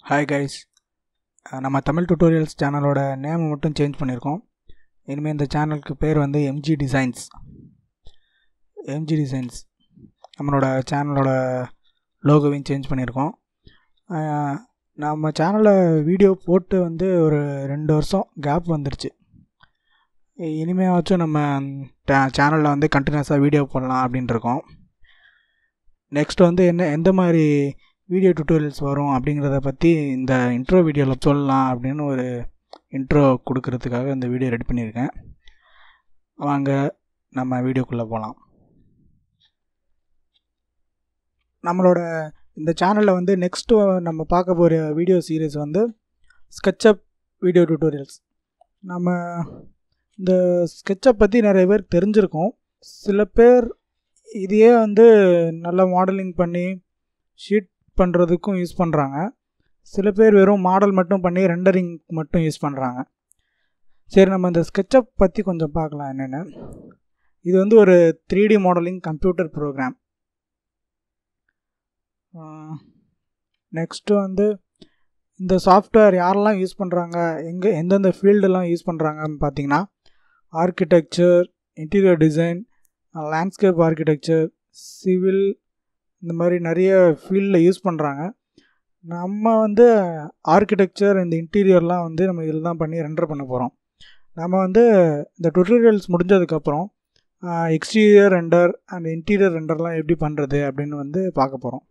hi guys நம்ம Tamil tutorials சேனலோட நேமை மட்டும் சேஞ்ச் பண்ணியிருக்கோம் இனிமேல் இந்த சேனலுக்கு பேர் வந்து எம்ஜி டிசைன்ஸ் எம்ஜி டிசைன்ஸ் நம்மளோட சேனலோட லோகோவையும் சேஞ்ச் பண்ணியிருக்கோம் அஹ், நம்ம சேனலில் வீடியோ போட்டு வந்து ஒரு ரெண்டு வருஷம் கேப் வந்துருச்சு இனிமேவாச்சும் நம்ம சேனலில் வந்து கண்டினியூஸாக வீடியோ போடலாம் அப்படின்ட்டு இருக்கோம் நெக்ஸ்ட் வந்து என்ன எந்த மாதிரி வீடியோ டுட்டோரியல்ஸ் வரும் அப்படிங்கிறத பற்றி இந்த இன்ட்ரோ வீடியோவில் சொல்லலாம் அப்படின்னு ஒரு இன்ட்ரோ கொடுக்கறதுக்காக இந்த வீடியோ ரெடி பண்ணியிருக்கேன் வாங்க நம்ம வீடியோக்குள்ளே போகலாம் நம்மளோட இந்த சேனலில் வந்து நெக்ஸ்ட்டு நம்ம பார்க்க போகிற வீடியோ சீரிஸ் வந்து ஸ்கெட்சப் வீடியோ டுட்டோரியல்ஸ் நம்ம இந்த ஸ்கெட்சப் பற்றி நிறைய பேர் தெரிஞ்சிருக்கோம் சில பேர் இதையே வந்து நல்லா மாடலிங் பண்ணி ஷீட் பண்ணுறதுக்கும் யூஸ் பண்ணுறாங்க சில பேர் வெறும் மாடல் மட்டும் பண்ணி ரெண்டரிங் மட்டும் யூஸ் பண்ணுறாங்க சரி நம்ம இந்த ஸ்கெட்சப் பற்றி கொஞ்சம் பார்க்கலாம் என்னென்னு இது வந்து ஒரு three D modelling computer program next வந்து இந்த சாஃப்ட்வேர் யாரெல்லாம் யூஸ் பண்ணுறாங்க எங்கே எந்தெந்த ஃபீல்டெல்லாம் யூஸ் பண்ணுறாங்கன்னு பார்த்தீங்கன்னா architecture interior design landscape architecture civil இந்த மாதிரி நிறைய ஃபீல்டில் யூஸ் பண்ணுறாங்க நம்ம வந்து ஆர்கிடெக்சர் இந்த இன்டீரியர்லாம் வந்து நம்ம இதில் தான் பண்ணி ரெண்டர் பண்ண போகிறோம் நம்ம வந்து இந்த டுட்டோரியல்ஸ் முடிஞ்சதுக்கப்புறம் எக்ஸ்டீரியர் ரெண்டர் அண்ட் இன்டீரியர் ரெண்டர்லாம் எப்படி பண்ணுறது அப்படின்னு வந்து பார்க்க போகிறோம்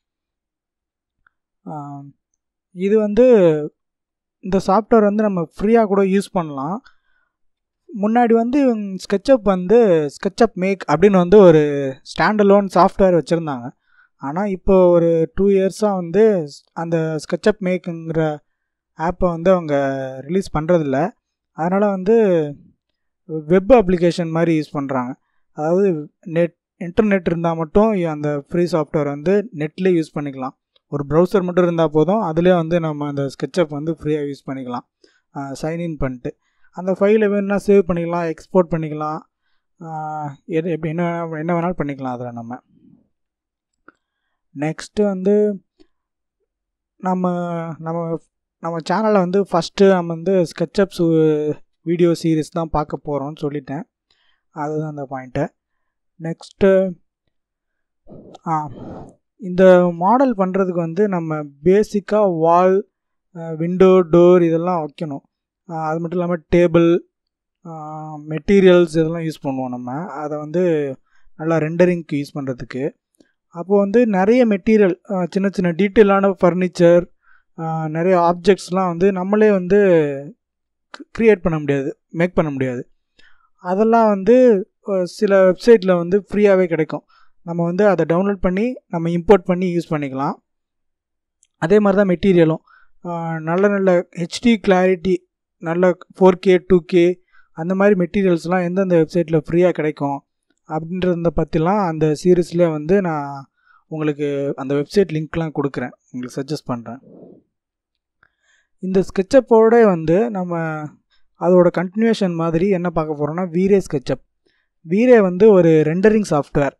இது வந்து இந்த சாஃப்ட்வேர் வந்து நம்ம ஃப்ரீயாக கூட யூஸ் பண்ணலாம் முன்னாடி வந்து ஸ்கெட்சப் வந்து ஸ்கெட்சப் மேக் அப்படின்னு வந்து ஒரு ஸ்டாண்டலோன் சாஃப்ட்வேர் வச்சுருந்தாங்க ஆனால் இப்போ ஒரு டூ இயர்ஸாக வந்து அந்த ஸ்கெட்சப் மேக்குங்கிற ஆப்பை வந்து அவங்க ரிலீஸ் பண்ணுறதில்ல அதனால் வந்து வெப் அப்ளிகேஷன் மாதிரி யூஸ் பண்ணுறாங்க அதாவது நெட் இன்டர்நெட் இருந்தால் மட்டும் அந்த ஃப்ரீ சாஃப்ட்வேர் வந்து நெட்லேயே யூஸ் பண்ணிக்கலாம் ஒரு ப்ரௌசர் மட்டும் இருந்தால் போதும் அதிலே வந்து நம்ம அந்த ஸ்கெட்சப் வந்து ஃப்ரீயாக யூஸ் பண்ணிக்கலாம் சைன்இன் பண்ணிட்டு அந்த ஃபைலை வேணும்னா சேவ் பண்ணிக்கலாம் எக்ஸ்போர்ட் பண்ணிக்கலாம் எது எப்படி என்ன வேணா- என்ன வேணாலும் பண்ணிக்கலாம் அதில் நம்ம நெக்ஸ்ட்டு வந்து நம்ம நம்ம நம்ம சேனலில் வந்து ஃபஸ்ட்டு நம்ம வந்து ஸ்கெட்சப்ஸ் வீடியோ சீரிஸ் தான் பார்க்க போகிறோம்னு சொல்லிட்டேன் அதுதான் அந்த பாயிண்ட்டு நெக்ஸ்ட்டு ஆ இந்த மாடல் பண்ணுறதுக்கு வந்து நம்ம பேசிக்காக வால் விண்டோ டோர் இதெல்லாம் வைக்கணும் ஆஹ் அது மட்டும் இல்லாமல் டேபிள் மெட்டீரியல்ஸ் இதெல்லாம் யூஸ் பண்ணுவோம் நம்ம அதை வந்து நல்லா ரெண்டரிங்க்கு யூஸ் பண்ணுறதுக்கு அப்போது வந்து நிறைய மெட்டீரியல் சின்ன சின்ன டீட்டெயிலான ஃபர்னிச்சர் நிறைய ஆப்ஜெக்ட்ஸ்லாம் வந்து நம்மளே வந்து க்ரியேட் பண்ண முடியாது மேக் பண்ண முடியாது அதெல்லாம் வந்து அஹ், சில வெப்சைட்டில் வந்து ஃப்ரீயாகவே கிடைக்கும் நம்ம வந்து அதை டவுன்லோட் பண்ணி நம்ம இம்போர்ட் பண்ணி யூஸ் பண்ணிக்கலாம் அதே மாதிரி தான் மெட்டீரியலும் நல்ல நல்ல ஹெச்டி கிளாரிட்டி நல்ல ஃபோர் கே டூ கே அந்த மாதிரி மெட்டீரியல்ஸ்லாம் எந்தெந்த வெப்சைட்டில் ஃப்ரீயாக கிடைக்கும் அப்படின்றத பற்றிலாம் அந்த சீரீஸ்லேயே வந்து நான் உங்களுக்கு அந்த வெப்சைட் லிங்க்லாம் கொடுக்குறேன் உங்களுக்கு சஜஸ்ட் பண்ணுறேன் இந்த ஸ்கெட்சப்போட வந்து நம்ம அதோட கண்டினியூஷன் மாதிரி என்ன பார்க்க போகிறோம்னா வீரே ஸ்கெட்சப் வீரே வந்து ஒரு ரெண்டரிங் சாஃப்ட்வேர்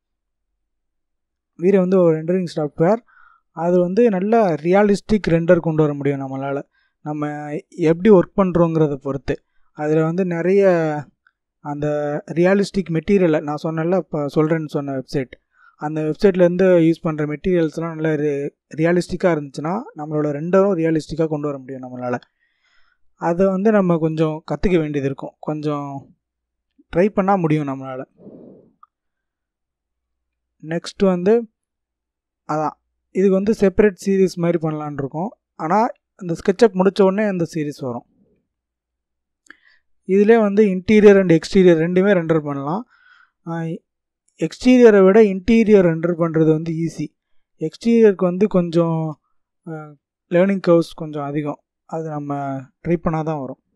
வீரே வந்து ஒரு ரெண்டரிங் சாஃப்ட்வேர் அது வந்து நல்ல ரியாலிஸ்டிக் ரெண்டர் கொண்டு வர முடியும் நம்மளால் நம்ம எப்படி ஒர்க் பண்ணுறோங்கிறத பொறுத்து அதில் வந்து நிறைய அந்த ரியாலிஸ்டிக் மெட்டீரியலை நான் சொன்னேன்ல இப்போ சொல்கிறேன்னு சொன்ன வெப்சைட் அந்த வெப்சைட்லேருந்து யூஸ் பண்ணுற மெட்டீரியல்ஸ்லாம் நல்ல ரியாலிஸ்டிக்காக இருந்துச்சுன்னா நம்மளோட ரெண்டரும் ரியாலிஸ்டிக்காக கொண்டு வர முடியும் நம்மளால் அதை வந்து நம்ம கொஞ்சம் கற்றுக்க வேண்டியது இருக்கும் கொஞ்சம் ட்ரை பண்ணால் முடியும் நம்மளால் நெக்ஸ்ட் வந்து அதான் இதுக்கு வந்து செப்பரேட் சீரீஸ் மாதிரி பண்ணலான்னு இருக்கோம் ஆனால் அந்த ஸ்கெட்சப் முடிச்ச உடனே அந்த சீரீஸ் வரும் இதிலே வந்து இன்டீரியர் அண்ட் எக்ஸ்டீரியர் ரெண்டுமே ரெண்டர் பண்ணலாம் எக்ஸ்டீரியரை விட இன்டீரியர் ரெண்டர் பண்ணுறது வந்து ஈஸி எக்ஸ்டீரியருக்கு வந்து கொஞ்சம் லேர்னிங் கர்வ்ஸ் கொஞ்சம் அதிகம் அது நம்ம ட்ரை பண்ணால் தான் வரும்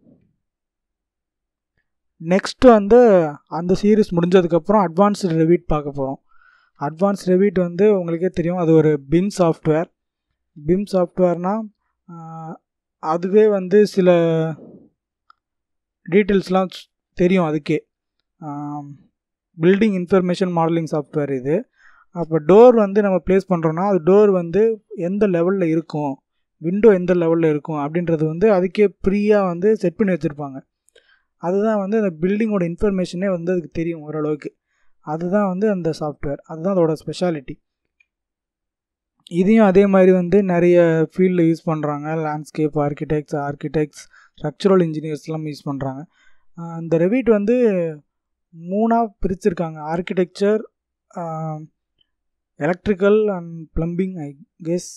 நெக்ஸ்ட்டு வந்து அந்த சீரீஸ் முடிஞ்சதுக்கப்புறம் அட்வான்ஸ்டு ரெவிட் பார்க்க போகிறோம் அட்வான்ஸ் ரெவிட் வந்து உங்களுக்கே தெரியும் அது ஒரு பிம் சாஃப்ட்வேர் பிம் சாஃப்ட்வேர்னால் அதுவே வந்து சில டீட்டெயில்ஸ்லாம் தெரியும் அதுக்கே பில்டிங் இன்ஃபர்மேஷன் மாடலிங் சாஃப்ட்வேர் இது அப்போ டோர் வந்து நம்ம ப்ளேஸ் பண்ணுறோன்னா அது டோர் வந்து எந்த லெவலில் இருக்கும் விண்டோ எந்த லெவலில் இருக்கும் அப்படின்றது வந்து அதுக்கே ப்ரீயாக வந்து செட் பண்ணி வச்சுருப்பாங்க அதுதான் வந்து அந்த பில்டிங்கோட இன்ஃபர்மேஷனே வந்து அதுக்கு தெரியும் ஓரளவுக்கு அதுதான் வந்து அந்த சாஃப்ட்வேர் அதுதான் அதோட ஸ்பெஷாலிட்டி இதையும் அதே மாதிரி வந்து நிறைய ஃபீல்டில் யூஸ் பண்ணுறாங்க லேண்ட்ஸ்கேப் ஆர்கிடெக்ட்ஸ் ஆர்கிடெக்ட்ஸ் ஸ்ட்ரக்சரல் இன்ஜினியர்ஸ்லாம் யூஸ் பண்ணுறாங்க இந்த ரெவிட் வந்து மூணாக பிரிச்சிருக்காங்க architecture electrical and plumbing I guess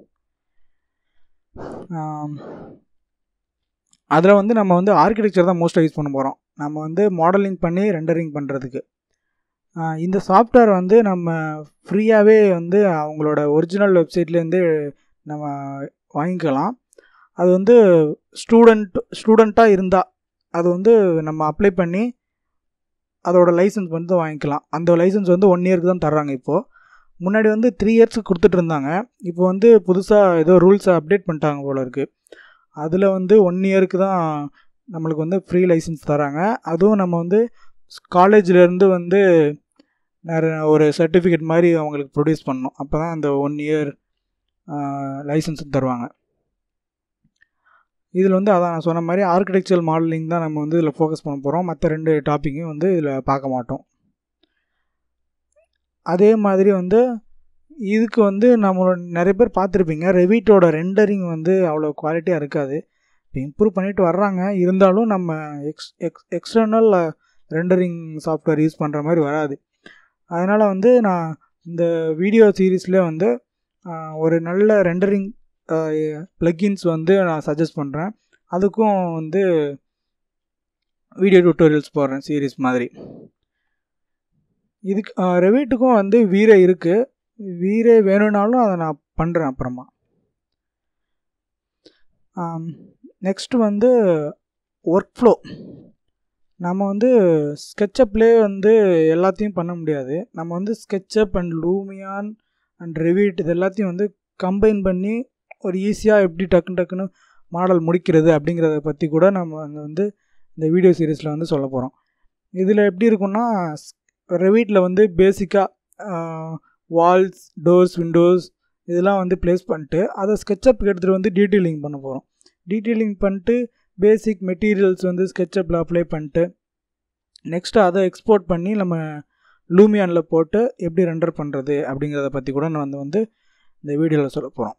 அதில் வந்து நம்ம வந்து ஆர்கிடெக்சர் தான் மோஸ்ட்டாக யூஸ் பண்ண போகிறோம் நம்ம வந்து மாடலிங் பண்ணி ரெண்டரிங் பண்ணுறதுக்கு இந்த சாஃப்ட்வேர் வந்து நம்ம ஃப்ரீயாகவே வந்து அவங்களோட ஒரிஜினல் வெப்சைட்லேருந்து நம்ம வாங்கிக்கலாம் அது வந்து ஸ்டூடெண்ட் ஸ்டூடெண்ட்டாக இருந்தால் அது வந்து நம்ம அப்ளை பண்ணி அதோட லைசன்ஸ் வந்து வாங்கிக்கலாம் அந்த லைசன்ஸ் வந்து ஒன் இயருக்கு தான் தர்றாங்க இப்போது முன்னாடி வந்து த்ரீ இயர்ஸ்க்கு கொடுத்துட்டு இருந்தாங்க இப்போ வந்து புதுசாக ஏதோ ரூல்ஸை அப்டேட் பண்ணிட்டாங்க போல இருக்குது அதில் வந்து ஒன் இயருக்கு தான் நம்மளுக்கு வந்து ஃப்ரீ லைசன்ஸ் தராங்க அதுவும் நம்ம வந்து காலேஜ்லேருந்து வந்து நிறைய ஒரு சர்டிஃபிகேட் மாதிரி அவங்களுக்கு ப்ரொடியூஸ் பண்ணணும் அப்போ தான் அந்த ஒன் இயர் லைசன்ஸ் தருவாங்க இதில் வந்து அதான் நான் சொன்ன மாதிரி ஆர்கிடெக்சரல் மாடலிங் தான் நம்ம வந்து இதில் ஃபோக்கஸ் பண்ண போகிறோம் மற்ற ரெண்டு டாப்பிக்கையும் வந்து இதில் பார்க்க மாட்டோம் அதே மாதிரி வந்து இதுக்கு வந்து நம்மளோட நிறைய பேர் பார்த்துருப்பீங்க ரெவிட்டோட ரெண்டரிங் வந்து அவ்வளோ குவாலிட்டியாக இருக்காது இப்போ இம்ப்ரூவ் பண்ணிட்டு வர்றாங்க இருந்தாலும் நம்ம ex ex external rendering software use பண்ணுற மாதிரி வராது அதனால் வந்து நான் இந்த வீடியோ சீரீஸில் வந்து ஒரு நல்ல ரெண்டரிங் ப்ளக்கின்ஸ் வந்து நான் சஜஸ்ட் பண்ணுறேன் அதுக்கும் வந்து வீடியோ டியூட்டோரியல்ஸ் போடுறேன் சீரீஸ் மாதிரி இதுக்கு ரெவிட்டுக்கும் வந்து வீரே இருக்குது வீரே வேணும்னாலும் அதை நான் பண்ணுறேன் அப்புறமா நெக்ஸ்ட்டு வந்து ஒர்க் ஃப்ளோ நம்ம வந்து ஸ்கெட்சப்லேயே வந்து எல்லாத்தையும் பண்ண முடியாது நம்ம வந்து SketchUp and Lumion and Revit இது எல்லாத்தையும் வந்து கம்பைன் பண்ணி ஒரு ஈஸியாக எப்படி டக்குன்னு டக்குன்னு மாடல் முடிக்கிறது அப்படிங்கிறத பற்றி கூட நம்ம வந்து இந்த வீடியோ சீரீஸில் வந்து சொல்ல போகிறோம் இதில் எப்படி இருக்குன்னா ரெவிட்டில் வந்து பேசிக்காக வால்ஸ் டோர்ஸ் விண்டோஸ் இதெல்லாம் வந்து ப்ளேஸ் பண்ணிட்டு அதை ஸ்கெட்சப்புக்கு எடுத்துகிட்டு வந்து டீட்டெயிலிங் பண்ண போகிறோம் டீட்டெயிலிங் பண்ணிட்டு பேசிக் மெட்டீரியல்ஸ் வந்து ஸ்கெட்சப்பில் அப்ளை பண்ணிட்டு நெக்ஸ்ட்டு அதை எக்ஸ்போர்ட் பண்ணி நம்ம லூமியானில் போட்டு எப்படி ரெண்டர் பண்ணுறது அப்படிங்கிறத பற்றி கூட நான் வந்து வந்து இந்த வீடியோவில் சொல்ல போகிறோம்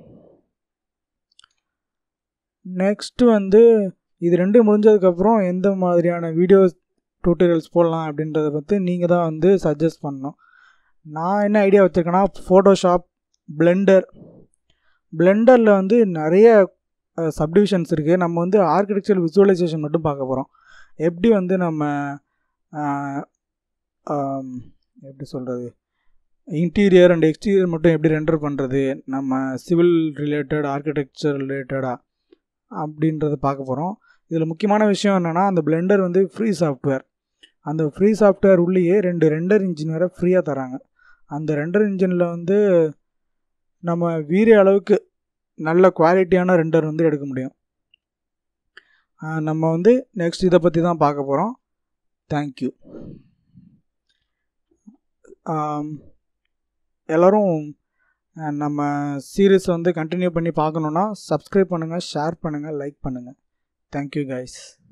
நெக்ஸ்ட்டு வந்து இது ரெண்டும் முடிஞ்சதுக்கப்புறம் எந்த மாதிரியான வீடியோஸ் டியூட்டோரியல்ஸ் போடலாம் அப்படின்றத பற்றி நீங்கள் தான் வந்து சஜஸ்ட் பண்ணணும் நான் என்ன ஐடியா வச்சுருக்கேன்னா ஃபோட்டோஷாப் பிளெண்டர் பிளெண்டரில் வந்து நிறைய சப்டிவிஷன்ஸ் இருக்குது நம்ம வந்து ஆர்கிடெக்சர் விசுவலைசேஷன் மட்டும் பார்க்க போகிறோம் எப்படி வந்து நம்ம எப்படி சொல்கிறது இன்டீரியர் அண்ட் எக்ஸ்டீரியர் மட்டும் எப்படி ரெண்டர் பண்ணுறது நம்ம சிவில் ரிலேட்டட் ஆர்கிடெக்சர் ரிலேட்டடாக அப்படின்றத பார்க்க போகிறோம் இதில் முக்கியமான விஷயம் என்னென்னா அந்த பிளெண்டர் வந்து ஃப்ரீ சாஃப்ட்வேர் அந்த ஃப்ரீ சாஃப்ட்வேர் உள்ளேயே ரெண்டு ரெண்டர் இன்ஜின் வேறு ஃப்ரீயாக தராங்க அந்த ரெண்டர் இன்ஜினில் வந்து நம்ம வீர அளவுக்கு நல்ல குவாலிட்டியான ரெண்டர் வந்து எடுக்க முடியும் நம்ம வந்து நெக்ஸ்ட் இதை பற்றி தான் பார்க்க போகிறோம் தேங்க்யூ எல்லோரும் நம்ம சீரீஸ் வந்து கண்டினியூ பண்ணி பார்க்கணுன்னா சப்ஸ்கிரைப் பண்ணுங்கள் ஷேர் பண்ணுங்கள் லைக் பண்ணுங்கள் தேங்க்யூ கைஸ்